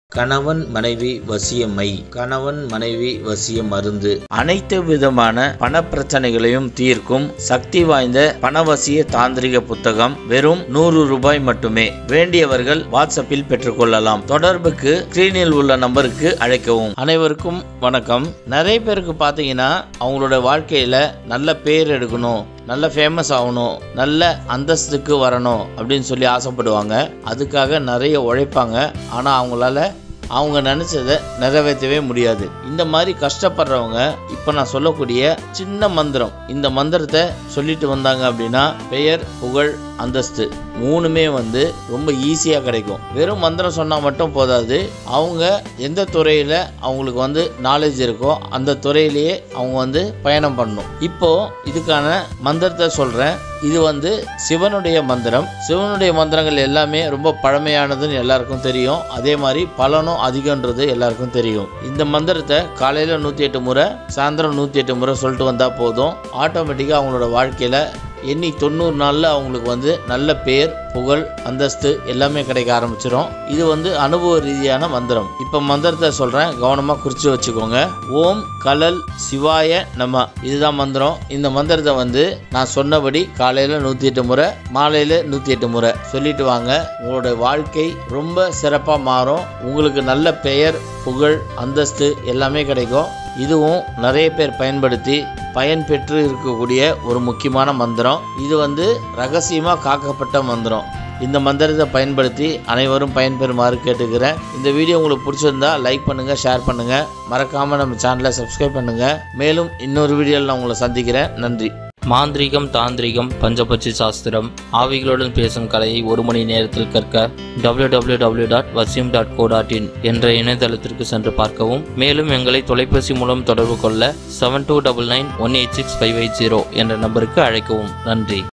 கணவன் மனைவி வசியமை கணவன் மனைவி வசிய மருந்து அனைத்து விதமான பண பிரச்சனைகளையும் தீர்க்கும் சக்தி வாய்ந்த பணவசிய தாந்திரிக புத்தகம் வெறும் நூறு ரூபாய் மட்டுமே வேண்டியவர்கள் வாட்ஸ்அப்பில் பெற்றுக்கொள்ளலாம் தொடர்புக்கு ஸ்கிரீனில் உள்ள நம்பருக்கு அழைக்கவும் அனைவருக்கும் வணக்கம் நிறைய பேருக்கு பார்த்தீங்கன்னா அவங்களோட வாழ்க்கையில நல்ல பேர் எடுக்கணும் நல்ல ஃபேமஸ் ஆகணும் நல்ல அந்தஸ்துக்கு வரணும் அப்படின்னு சொல்லி ஆசைப்படுவாங்க அதுக்காக நிறைய உழைப்பாங்க ஆனால் அவங்களால அவங்க நினச்சதை நிறைவேற்றவே முடியாது இந்த மாதிரி கஷ்டப்படுறவங்க இப்போ நான் சொல்லக்கூடிய சின்ன மந்திரம் இந்த மந்திரத்தை சொல்லிட்டு வந்தாங்க அப்படின்னா பெயர் புகழ் அந்தஸ்து மூணுமே வந்து ரொம்ப ஈஸியாக கிடைக்கும் வெறும் மந்திரம் சொன்னால் மட்டும் போதாது அவங்க எந்த துறையில் அவங்களுக்கு வந்து நாலேஜ் இருக்கோ அந்த துறையிலேயே அவங்க வந்து பயணம் பண்ணணும் இப்போ இதுக்கான மந்திரத்தை சொல்கிறேன் இது வந்து சிவனுடைய மந்திரம் சிவனுடைய மந்திரங்கள் எல்லாமே ரொம்ப பழமையானதுன்னு எல்லாருக்கும் தெரியும் அதே மாதிரி பலனும் அதிகன்றது எல்லாருக்கும் தெரியும் இந்த மந்திரத்தை காலையில் நூற்றி எட்டு முறை சாயந்தரம் நூற்றி எட்டு முறை சொல்லிட்டு வந்தால் போதும் ஆட்டோமேட்டிக்காக அவங்களோட வாழ்க்கையில் எண்ணி தொண்ணூறு நாளில் அவங்களுக்கு வந்து நல்ல பேர் புகழ் அந்தஸ்து எல்லாமே கிடைக்க ஆரம்பிச்சிடும் இது வந்து அனுபவ ரீதியான மந்திரம் இப்போ மந்திரத்தை சொல்கிறேன் கவனமாக குறித்து வச்சுக்கோங்க ஓம் கலல் சிவாய நம இதுதான் மந்திரம் இந்த மந்திரத்தை வந்து நான் சொன்னபடி காலையில் நூற்றி எட்டு முறை மாலையில் நூற்றி எட்டு முறை சொல்லிட்டு வாங்க உங்களோட வாழ்க்கை ரொம்ப சிறப்பாக மாறும் உங்களுக்கு நல்ல பெயர் புகழ் அந்தஸ்து எல்லாமே கிடைக்கும் இதுவும் நிறைய பேர் பயன்படுத்தி பயன் பெற்று இருக்கக்கூடிய ஒரு முக்கியமான மந்திரம் இது வந்து ரகசியமாக காக்கப்பட்ட மந்திரம் இந்த மந்திரத்தை பயன்படுத்தி அனைவரும் பயன்பெறுமாறு கேட்டுக்கிறேன் இந்த வீடியோ உங்களுக்கு பிடிச்சிருந்தா லைக் பண்ணுங்க ஷேர் பண்ணுங்க மறக்காம நம்ம சேனலை சப்ஸ்கிரைப் பண்ணுங்க மேலும் இன்னொரு வீடியோவில் நான் உங்களை சந்திக்கிறேன் நன்றி மாந்திரீகம் தாந்திரிகம் பஞ்சபட்சி சாஸ்திரம் ஆவிகளுடன் பேசும் கலையை ஒரு மணி நேரத்தில் கற்க www.vasim.co.in டாட் வசியம் டாட் கோ டாட் இன் என்ற இணையதளத்திற்கு சென்று பார்க்கவும் மேலும் எங்களை தொலைபேசி மூலம் தொடர்பு கொள்ள seven two double nine one eight six five eight zero என்ற நம்பருக்கு அழைக்கவும் நன்றி